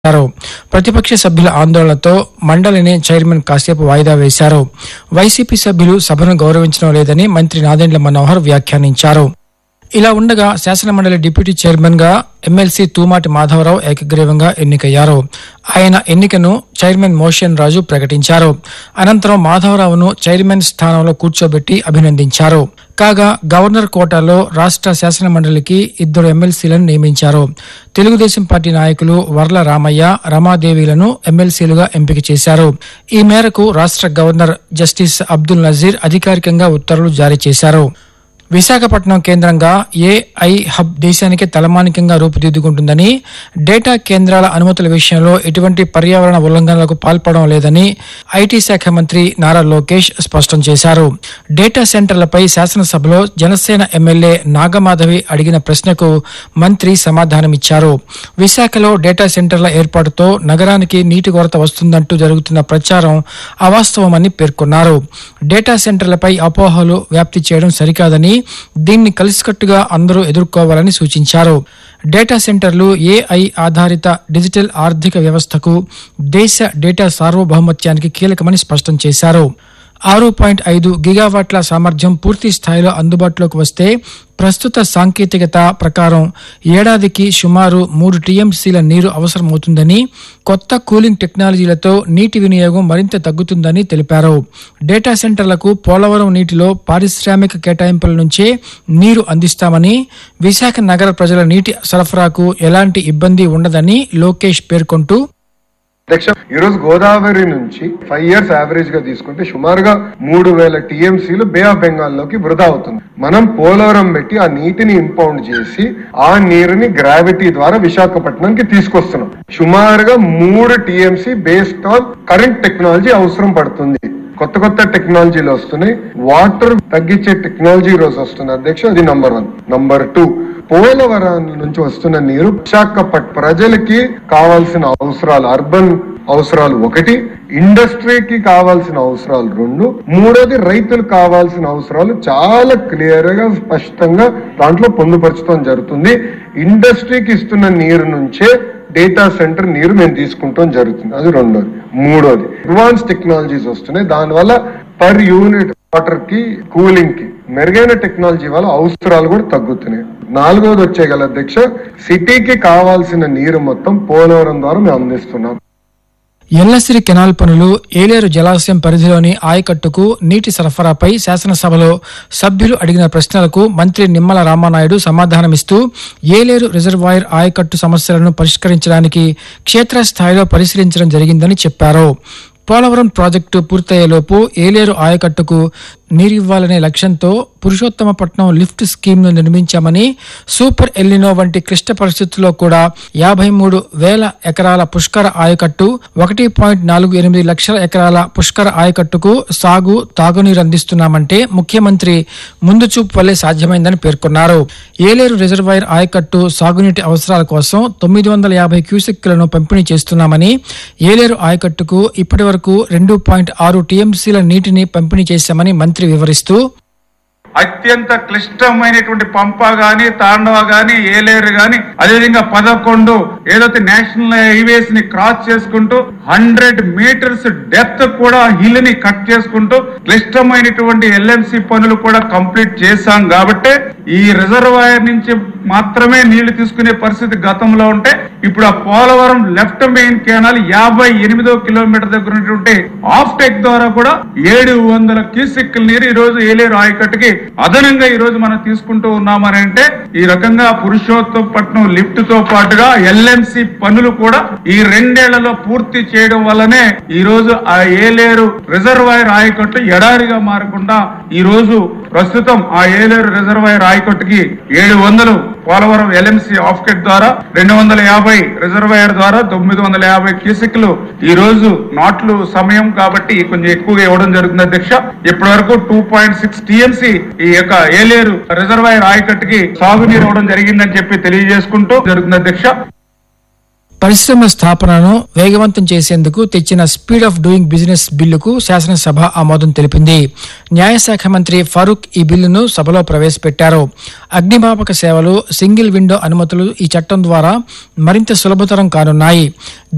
చేశారు ప్రతిపక్ష సభ్యుల ఆందోళనతో మండలిని చైర్మన్ కాసేపు వాయిదా వేశారు వైసీపీ సభ్యులు సభను గౌరవించడం లేదని మంత్రి నాదెండ్ల మనోహర్ వ్యాఖ్యానించారు ఇలా ఉండగా శాసనమండలి డిప్యూటీ చైర్మన్ గా ఎమ్మెల్సీ తూమాటి మాధవరావు ఏకగ్రీవంగా ఎన్నికయ్యారు ఆయన ఎన్నికను చైర్మన్ మోషన్ రాజు ప్రకటించారు అనంతరం మాధవరావును చైర్మన్ స్థానంలో కూర్చోబెట్టి అభినందించారు కాగా గవర్నర్ కోటాలో రాష్ట్ర శాసనమండలికి ఇద్దరు ఎమ్మెల్సీలను నియమించారు తెలుగుదేశం పార్టీ నాయకులు వర్ల రామయ్య రమాదేవిలను ఎమ్మెల్సీలుగా ఎంపిక చేశారు ఈ మేరకు రాష్ట్ర గవర్నర్ జస్టిస్ అబ్దుల్ నజీర్ అధికారికంగా ఉత్తర్వులు జారీ చేశారు విశాఖపట్నం కేంద్రంగా ఏఐ హబ్ దేశానికి తలమానికంగా రూపుదిద్దుకుంటుందని డేటా కేంద్రాల అనుమతుల విషయంలో ఎటువంటి పర్యావరణ ఉల్లంఘనలకు పాల్పడడం లేదని ఐటీ శాఖ మంత్రి నారా లోకేష్ స్పష్టం చేశారు డేటా సెంటర్లపై శాసనసభలో జనసేన ఎమ్మెల్యే నాగమాధవి అడిగిన ప్రశ్నకు మంత్రి సమాధానమిచ్చారు విశాఖలో డేటా సెంటర్ల ఏర్పాటుతో నగరానికి నీటి కొరత వస్తుందంటూ జరుగుతున్న ప్రచారం అవాస్తవమని పేర్కొన్నారు డేటా సెంటర్లపై అపోహలు వ్యాప్తి చేయడం సరికాదని దీన్ని కలిసికట్టుగా అందరూ ఎదుర్కోవాలని సూచించారు డేటా సెంటర్లు ఏఐ ఆధారిత డిజిటల్ ఆర్థిక వ్యవస్థకు దేశ డేటా సార్వభౌమత్యానికి కీలకమని స్పష్టం చేశారు ఆరు పాయింట్ ఐదు గిగావాట్ల సామర్థ్యం పూర్తి స్థాయిలో అందుబాటులోకి వస్తే ప్రస్తుత సాంకేతికత ప్రకారం ఏడాదికి సుమారు మూడు టీఎంసీల నీరు అవసరమవుతుందని కొత్త కూలింగ్ టెక్నాలజీలతో నీటి వినియోగం మరింత తగ్గుతుందని తెలిపారు డేటా సెంటర్లకు పోలవరం నీటిలో పారిశ్రామిక కేటాయింపుల నుంచే నీరు అందిస్తామని విశాఖ నగర ప్రజల నీటి సరఫరాకు ఎలాంటి ఇబ్బంది ఉండదని లోకేష్ పేర్కొంటూ అధ్యక్ష ఈ రోజు గోదావరి నుంచి ఫైవ్ ఇయర్స్ యావరేజ్ గా తీసుకుంటే సుమారుగా మూడు వేల టీఎంసీలు బే ఆఫ్ బెంగాల్ లోకి వృధా అవుతుంది మనం పోలవరం పెట్టి ఆ నీటిని ఇంపౌండ్ చేసి ఆ నీరుని గ్రావిటీ ద్వారా విశాఖపట్నంకి తీసుకొస్తున్నాం సుమారుగా మూడు TMC based on current technology అవసరం పడుతుంది కొత్త కొత్త టెక్నాలజీలు వస్తున్నాయి వాటర్ తగ్గించే టెక్నాలజీ ఈ రోజు వస్తుంది అధ్యక్ష అది number one number two Polavaram నుంచి వస్తున్న నీరు విశాఖపట్ ప్రజలకి కావాల్సిన అవసరాలు అర్బన్ అవసరాలు ఒకటి ఇండస్ట్రీకి కావాల్సిన అవసరాలు రెండు మూడోది రైతులకు కావాల్సిన అవసరాలు చాలా క్లియర్ గా స్పష్టంగా దాంట్లో పొందుపరచడం జరుగుతుంది ఇండస్ట్రీకి ఇస్తున్న నీరు నుంచే డేటా సెంటర్ నీరు మేము తీసుకుంటాం జరుగుతుంది అది రెండోది మూడోది అడ్వాన్స్ టెక్నాలజీస్ వస్తున్నాయి దానివల్ల పర్ యూనిట్ వాటర్ కి కూలింగ్ కి మెరుగైన టెక్నాలజీ వల్ల అవసరాలు కూడా తగ్గుతున్నాయి నాలుగోది వచ్చే గల అధ్యక్ష సిటీకి కావాల్సిన నీరు మొత్తం పోలవరం ద్వారా మేము అందిస్తున్నాం ఎల్లసిరి కెనాల్ పనులు ఏలేరు జలాశయం పరిధిలోని ఆయకట్టుకు నీటి సరఫరాపై శాసనసభలో సభ్యులు అడిగిన ప్రశ్నలకు మంత్రి నిమ్మల రామానాయుడు సమాధానమిస్తూ ఏలేరు రిజర్వాయర్ ఆయకట్టు సమస్యలను పరిష్కరించడానికి క్షేత్రస్థాయిలో పరిశీలించడం జరిగిందని చెప్పారు పోలవరం ప్రాజెక్టు పూర్తయ్యేలోపు ఏలేరు ఆయకట్టుకు నీరివ్వాలనే లక్ష్యంతో పురుషోత్తమపట్నం లిఫ్ట్ స్కీమ్ ను నిర్మించామని సూపర్ ఎల్లినో వంటి క్లిష్ట పరిస్థితుల్లో కూడా యాభై మూడు వేల ఎకరాల పుష్కర ఆయకట్టు ఒకటి పాయింట్ నాలుగు ఎనిమిది లక్షల ఎకరాల పుష్కర ఆయకట్టుకు సాగు తాగునీరు అందిస్తున్నామంటే ముఖ్యమంత్రి ముందు చూపు వల్లే సాధ్యమైందని పేర్కొన్నారు ఏలేరు రిజర్వాయర్ ఆయకట్టు సాగునీటి అవసరాల కోసం తొమ్మిది వందల యాభై క్యూసెక్కులను పంపిణీ చేస్తున్నామని ఏలేరు ఆయకట్టుకు ఇప్పటి వరకు రెండు పాయింట్ ఆరు టీఎంసీల నీటిని పంపిణీ చేశామని మంత్రి వివరిస్తూ అత్యంత క్లిష్టమైనటువంటి పంప గాని తాండవ గాని ఏలేరు గాని అదేవిధంగా పదకొండు ఏదైతే నేషనల్ హైవేస్ ని క్రాస్ చేసుకుంటూ హండ్రెడ్ మీటర్స్ డెప్త్ కూడా హిల్ ని కట్ చేసుకుంటూ క్లిష్టమైనటువంటి ఎల్ఎంసి పనులు కూడా కంప్లీట్ చేశాం కాబట్టి ఈ రిజర్వాయర్ నుంచి మాత్రమే నీళ్లు తీసుకునే పరిస్థితి గతంలో ఉంటే ఇప్పుడు ఆ పోలవరం లెఫ్ట్ మెయిన్ కెనాల్ యాభై ఎనిమిదో కిలోమీటర్ దగ్గర ఉన్నటువంటి ఆఫ్ టెక్ ద్వారా కూడా ఏడు వందల క్యూసెక్కుల నీరు ఈ రోజు ఏలేరు ఆయకట్టుకి అదనంగా ఈ రోజు మనం తీసుకుంటూ ఉన్నామని అంటే ఈ రకంగా పురుషోత్తపట్నం లిఫ్ట్ తో పాటుగా ఎల్ఎంసి పనులు కూడా ఈ రెండేళ్లలో పూర్తి చేయడం వల్లనే ఈ రోజు ఆ ఏలేరు రిజర్వాయర్ ఆయకట్టు ఎడారిగా మారకుండా ఈ రోజు ప్రస్తుతం ఆ ఏలేరు రిజర్వాయర్ ఆయకట్టుకి ఏడు వందలు పోలవరం ఎల్ఎంసి ఆఫ్కెట్ ద్వారా రెండు వందల యాభై రిజర్వాయర్ ద్వారా తొమ్మిది వందల యాభై క్యూసెక్లు ఈ రోజు నాట్లు సమయం కాబట్టి కొంచెం ఎక్కువగా ఇవ్వడం జరుగుతుంది అధ్యక్ష ఇప్పటి వరకు టూ పాయింట్ సిక్స్ టీఎంసీ ఈ యొక్క ఏలేరు రిజర్వాయర్ ఆయకట్టుకి సాగునీరు ఇవ్వడం జరిగిందని చెప్పి తెలియజేసుకుంటూ జరుగుతుంది అధ్యక్ష పరిశ్రమల స్థాపనను వేగవంతం చేసేందుకు తెచ్చిన స్పీడ్ ఆఫ్ డూయింగ్ బిజినెస్ బిల్లుకు శాసనసభ ఆమోదం తెలిపింది న్యాయశాఖ మంత్రి ఫరూక్ ఈ బిల్లును సభలో ప్రవేశపెట్టారు అగ్నిమాపక సేవలు సింగిల్ విండో అనుమతులు ఈ చట్టం ద్వారా మరింత సులభతరం కానున్నాయి